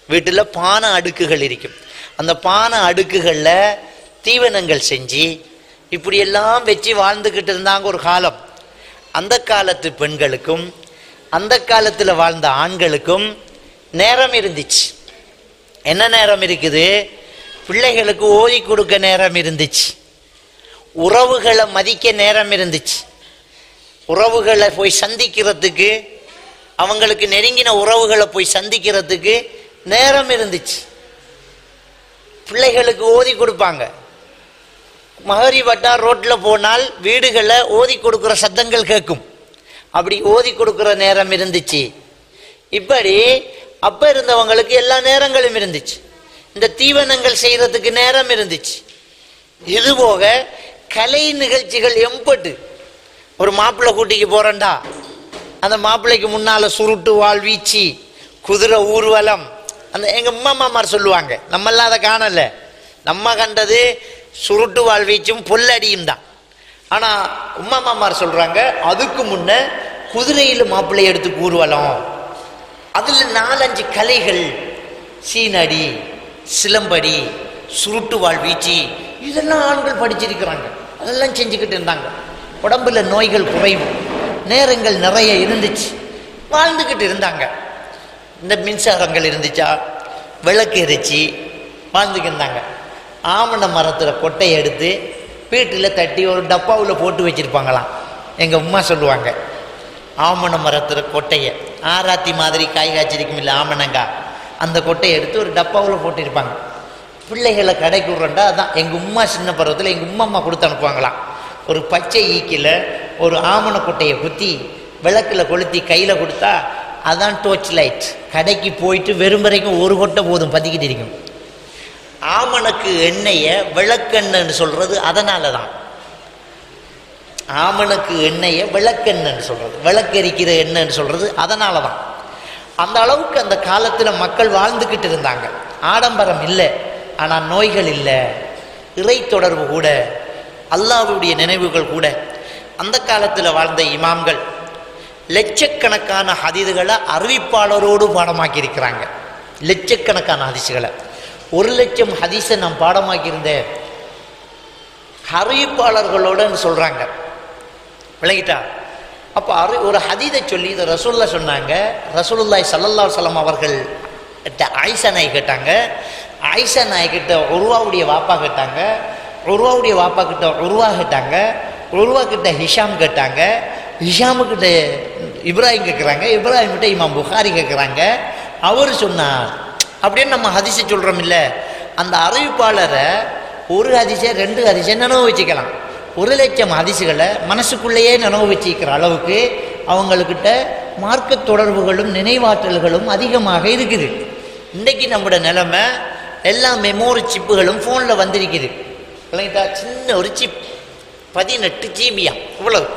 வீட்டில் பானை அடுக்குகள் இருக்கும் அந்த பானை அடுக்குகளில் தீவனங்கள் செஞ்சு இப்படியெல்லாம் வச்சு வாழ்ந்துக்கிட்டு இருந்தாங்க ஒரு காலம் அந்த காலத்து பெண்களுக்கும் அந்த காலத்தில் வாழ்ந்த ஆண்களுக்கும் நேரம் இருந்துச்சு என்ன நேரம் இருக்குது பிள்ளைகளுக்கு ஓதி கொடுக்க நேரம் இருந்துச்சு உறவுகளை மதிக்க நேரம் இருந்துச்சு உறவுகளை போய் சந்திக்கிறதுக்கு அவங்களுக்கு நெருங்கின உறவுகளை போய் சந்திக்கிறதுக்கு நேரம் இருந்துச்சு பிள்ளைகளுக்கு ஓதி கொடுப்பாங்க மகரி வட்டா ரோட்டில் போனால் வீடுகளில் ஓதி கொடுக்குற சத்தங்கள் கேட்கும் அப்படி ஓதி கொடுக்குற நேரம் இருந்துச்சு இப்படி அப்ப இருந்தவங்களுக்கு எல்லா நேரங்களும் இருந்துச்சு இந்த தீவனங்கள் செய்யறதுக்கு நேரம் இருந்துச்சு இது போக கலை நிகழ்ச்சிகள் எம்பட்டு ஒரு மாப்பிள்ளை கூட்டிக்கு போறேன்டா அந்த மாப்பிள்ளைக்கு முன்னால சுருட்டு வாழ் வீச்சு குதிரை ஊர்வலம் அந்த எங்க அம்மா மாமார் சொல்லுவாங்க நம்மெல்லாம் அதை காணல நம்ம கண்டது சுருட்டு வாழ் வீச்சும் பொல்லடியும் தான் ஆனா உம்மா மாமார் சொல்றாங்க அதுக்கு முன்ன குதிரையில் மாப்பிள்ளை எடுத்து ஊர்வலம் அதுல நாலஞ்சு கலைகள் சீனடி சிலம்படி சுருட்டு வாழ் வீச்சு இதெல்லாம் ஆண்கள் படிச்சிருக்கிறாங்க அதெல்லாம் செஞ்சுக்கிட்டு இருந்தாங்க உடம்புல நோய்கள் குறைவு நேரங்கள் நிறைய இருந்துச்சு வாழ்ந்துக்கிட்டு இருந்தாங்க இந்த மின்சாரங்கள் இருந்துச்சா விளக்கு எரிச்சு வாழ்ந்துக்கிட்டு இருந்தாங்க ஆமண மரத்தில் கொட்டையை எடுத்து வீட்டில் தட்டி ஒரு டப்பாவில் போட்டு வச்சுருப்பாங்களாம் எங்கள் உம்மா சொல்லுவாங்க ஆமண மரத்தில் கொட்டையை ஆராத்தி மாதிரி காய் காய்ச்சிருக்கும் இல்லை ஆமணங்கா அந்த கொட்டையை எடுத்து ஒரு டப்பாவில் போட்டிருப்பாங்க பிள்ளைகளை கடைக்கு விட்றண்டா அதான் எங்கள் உம்மா சின்ன பருவத்தில் எங்கள் உம்மா அம்மா கொடுத்து அனுப்புவாங்களாம் ஒரு பச்சை ஈக்கில் ஒரு ஆமண கொட்டையை குத்தி விளக்கில் கொளுத்தி கையில் கொடுத்தா அதான் டோர்ச் லைட் கடைக்கு போயிட்டு வெறும் வரைக்கும் ஒரு கொட்டை போதும் பற்றிக்கிட்டு இருக்கும் ஆமணக்கு எண்ணெயை விளக்கெண்ணன்னு சொல்கிறது அதனால தான் ஆமணக்கு எண்ணெயை விளக்கெண்ணன்னு சொல்கிறது விளக்கெரிக்கிற எண்ணெய்ன்னு சொல்கிறது அதனால தான் அந்த அளவுக்கு அந்த காலத்தில் மக்கள் வாழ்ந்துக்கிட்டு இருந்தாங்க ஆடம்பரம் இல்லை ஆனால் நோய்கள் இல்லை இறை தொடர்பு கூட அல்லாஹ்வுடைய நினைவுகள் கூட அந்த காலத்தில் வாழ்ந்த இமாம்கள் லட்சக்கணக்கான ஹதீதுகளை அறிவிப்பாளரோடு பாடமாக்கி இருக்கிறாங்க லட்சக்கணக்கான ஹதீஸுகளை ஒரு லட்சம் ஹதீஸை நான் பாடமாக்கியிருந்தேன் அறிவிப்பாளர்களோடன்னு சொல்கிறாங்க விளங்கிட்டா அப்போ அறி ஒரு ஹதீதை சொல்லி இதை ரசூல்லா சொன்னாங்க ரசூலுல்லாய் சல்லல்லா சலம் அவர்கள் கிட்ட ஆயிஷா நாய் கேட்டாங்க ஆயிஷா நாய் கிட்ட உருவாவுடைய வாப்பா கேட்டாங்க உருவாவுடைய வாப்பா கிட்ட உருவா கேட்டாங்க உருவா கிட்ட ஹிஷாம் கேட்டாங்க ஹிஷாமு கிட்ட இப்ராஹிம் கேட்குறாங்க இப்ராஹிம் கிட்ட இமாம் புகாரி கேட்குறாங்க அவர் சொன்னார் அப்படின்னு நம்ம ஹதிசை சொல்கிறோம் இல்லை அந்த அறிவிப்பாளரை ஒரு ஹதிசை ரெண்டு ஹதிசை நினைவு வச்சுக்கலாம் ஒரு லட்சம் ஹதிசுகளை மனசுக்குள்ளேயே நினைவு வச்சுக்கிற அளவுக்கு அவங்கக்கிட்ட மார்க்க தொடர்புகளும் நினைவாற்றல்களும் அதிகமாக இருக்குது இன்றைக்கி நம்மளோட நிலைமை எல்லா மெமோரி சிப்புகளும் ஃபோனில் வந்திருக்குது இல்லைங்களா சின்ன ஒரு சிப் பதினெட்டு ஜிபியா இவ்வளவு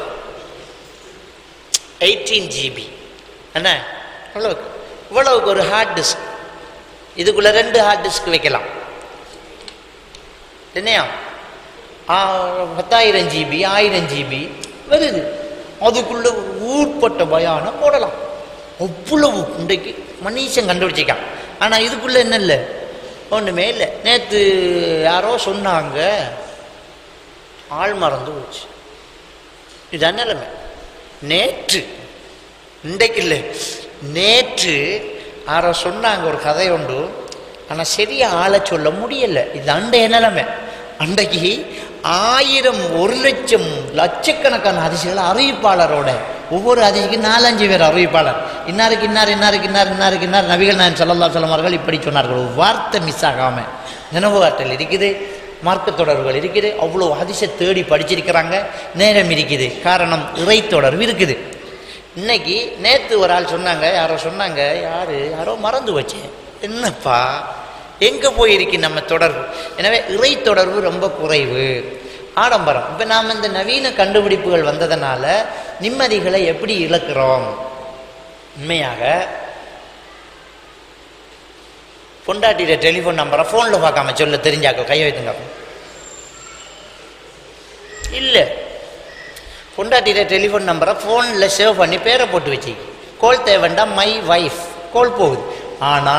எயிட்டீன் ஜிபி என்ன இவ்வளவுக்கு இவ்வளவுக்கு ஒரு ஹார்ட் டிஸ்க் இதுக்குள்ளே ரெண்டு ஹார்ட் டிஸ்க் வைக்கலாம் என்னையா ஆ, பத்தாயிரம் ஜிபி ஆயிரம் ஜிபி வருது அதுக்குள்ள ஊட்பட்ட பயானம் போடலாம் அவ்வளவு இன்றைக்கு மனுஷன் கண்டுபிடிச்சிக்கான் ஆனால் இதுக்குள்ள என்ன இல்லை ஒன்றுமே இல்லை நேற்று யாரோ சொன்னாங்க ஆள் மறந்து போச்சு இதான் நிலைமை நேற்று இன்றைக்கு இல்லை நேற்று யாரோ சொன்னாங்க ஒரு கதை உண்டு ஆனால் சரியா ஆளை சொல்ல முடியல இது அண்டைய நிலைமை அன்றைக்கு ஆயிரம் ஒரு லட்சம் லட்சக்கணக்கான அதிசயங்கள் அறிவிப்பாளரோட ஒவ்வொரு அதிசயக்கும் நாலஞ்சு பேர் அறிவிப்பாளர் இன்னாருக்கு இன்னார் இன்னாருக்கு இன்னார் இன்னாருக்கு இன்னார் நபிகள் நாயன் சல்லல்லா சொல்லமார்கள் இப்படி சொன்னார்கள் ஒரு வார்த்தை மிஸ் ஆகாம நினைவு ஆற்றல் இருக்குது மார்க்க தொடர்புகள் இருக்குது அவ்வளோ அதிசய தேடி படிச்சிருக்கிறாங்க நேரம் இருக்குது காரணம் இறை தொடர்பு இருக்குது இன்னைக்கு நேற்று ஒரு ஆள் சொன்னாங்க யாரோ சொன்னாங்க யாரு யாரோ மறந்து வச்சேன் என்னப்பா எங்கே போயிருக்கு நம்ம தொடர்பு எனவே இறை தொடர்பு ரொம்ப குறைவு ஆடம்பரம் இப்போ நாம் இந்த நவீன கண்டுபிடிப்புகள் வந்ததுனால நிம்மதிகளை எப்படி இழக்கிறோம் உண்மையாக பொண்டாட்டியில டெலிஃபோன் நம்பரை ஃபோனில் பார்க்காம சொல்ல தெரிஞ்சாக்க கையை வைத்துங்க இல்லை பொண்டாட்டியில டெலிஃபோன் நம்பரை ஃபோனில் சேவ் பண்ணி பேரை போட்டு வச்சு கோல் தேவைண்டா மை வைஃப் கோல் போகுது ஆனால்